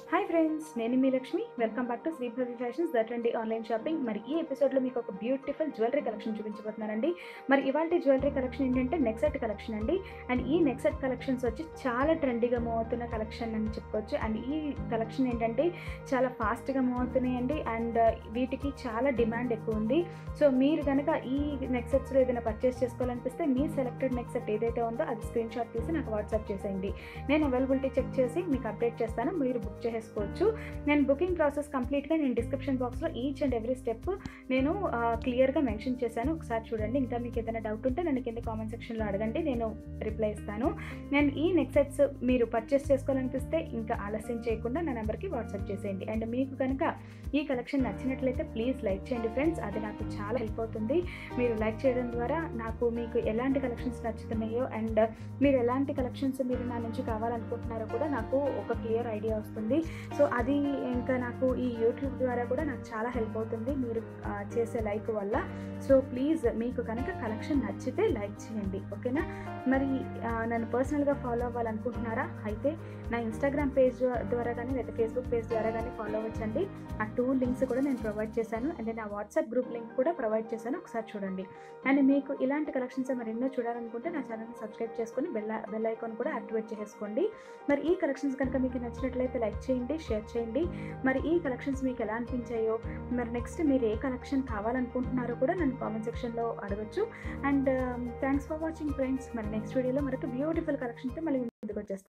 hi friends నేను మీ Lakshmi welcome back to Sribhavi fashions that అండి ఆన్లైన్ షాపింగ్ మరి ఈ ఎపిసోడ్లో మీకు ఒక బ్యూటిఫుల్ జ్యువెలరీ కలెక్షన్ చూపించబోతున్నానండి మరి ఇవాళ జ్యువెలరీ కలెక్షన్ ఏంటంటే నెక్సెట్ కలెక్షన్ అండి అండ్ ఈ నెక్సెట్ కలెక్షన్స్ వచ్చి చాలా ట్రెండీగా మూవ్ అవుతున్న కలెక్షన్ అని చెప్పుకోవచ్చు అండ్ ఈ కలెక్షన్ ఏంటంటే చాలా ఫాస్ట్గా మూవ్ అవుతున్నాయండి అండ్ వీటికి చాలా డిమాండ్ ఎక్కువ ఉంది సో మీరు కనుక ఈ నెక్సెట్స్లో ఏదైనా పర్చేస్ చేసుకోవాలనిపిస్తే మీ సెలెక్టెడ్ నెక్సెట్ ఏదైతే ఉందో అది స్క్రీన్ షాట్ తీసి నాకు వాట్సాప్ చేసేయండి నేను అవైలబిలిటీ చెక్ చేసి మీకు అప్డేట్ చేస్తాను మీరు బుక్ చేసుకోవచ్చు నేను బుకింగ్ ప్రాసెస్ కంప్లీట్గా నేను డిస్క్రిప్షన్ బాక్స్లో ఈచ్ అండ్ ఎవ్రీ స్టెప్ నేను క్లియర్గా మెన్షన్ చేశాను ఒకసారి చూడండి ఇంకా మీకు ఏదైనా డౌట్ ఉంటే నన్ను కింద కామెంట్ సెక్షన్లో అడగండి నేను రిప్లై ఇస్తాను నేను ఈ నెక్సెట్స్ మీరు పర్చేస్ చేసుకోవాలనిపిస్తే ఇంకా ఆలస్యం చేయకుండా నా నెంబర్కి వాట్సాప్ చేసేయండి అండ్ మీకు కనుక ఈ కలెక్షన్ నచ్చినట్లయితే ప్లీజ్ లైక్ చేయండి ఫ్రెండ్స్ అది నాకు చాలా హెల్ప్ అవుతుంది మీరు లైక్ చేయడం ద్వారా నాకు మీకు ఎలాంటి కలెక్షన్స్ నచ్చుతున్నాయో అండ్ మీరు ఎలాంటి కలెక్షన్స్ మీరు నా నుంచి కావాలనుకుంటున్నారో కూడా నాకు ఒక క్లియర్ ఐడియా వస్తుంది సో అది ఇంకా నాకు ఈ యూట్యూబ్ ద్వారా కూడా నాకు చాలా హెల్ప్ అవుతుంది మీరు ఆ, చేసే లైక్ వల్ల సో ప్లీజ్ మీకు కనుక కలెక్షన్ నచ్చితే లైక్ చేయండి ఓకేనా మరి ఆ, నన్ను పర్సనల్గా ఫాలో అవ్వాలనుకుంటున్నారా అయితే నా ఇన్స్టాగ్రామ్ పేజ్ ద్వారా కానీ లేదా ఫేస్బుక్ పేజ్ ద్వారా కానీ ఫాలో అవ్వచ్చండి ఆ టూ లింక్స్ కూడా నేను ప్రొవైడ్ చేశాను అండ్ నా వాట్సాప్ గ్రూప్ లింక్ కూడా ప్రొవైడ్ చేశాను ఒకసారి చూడండి అండ్ మీకు ఇలాంటి కలెక్షన్స్ మరి ఎన్నో చూడాలనుకుంటే నా ఛానల్ని సబ్స్క్రైబ్ చేసుకొని బెల్ బెల్ ఐకాన్ కూడా యాక్టివేట్ చేసుకోండి మరి ఈ కలెక్షన్స్ కనుక మీకు నచ్చినట్లయితే లైక్ చేయండి షేర్ చేయండి మరి ఈ కలెక్షన్స్ మీకు ఎలా అనిపించాయో మరి నెక్స్ట్ మీరు ఏ కలెక్షన్ కావాలనుకుంటున్నారో కూడా నన్ను కామెంట్ సెక్షన్లో అడగచ్చు and thanks for watching friends మరి నెక్స్ట్ వీడియోలో మరొక బ్యూటిఫుల్ కలెక్షన్తో మళ్ళీ ముందుకు వచ్చేస్తాను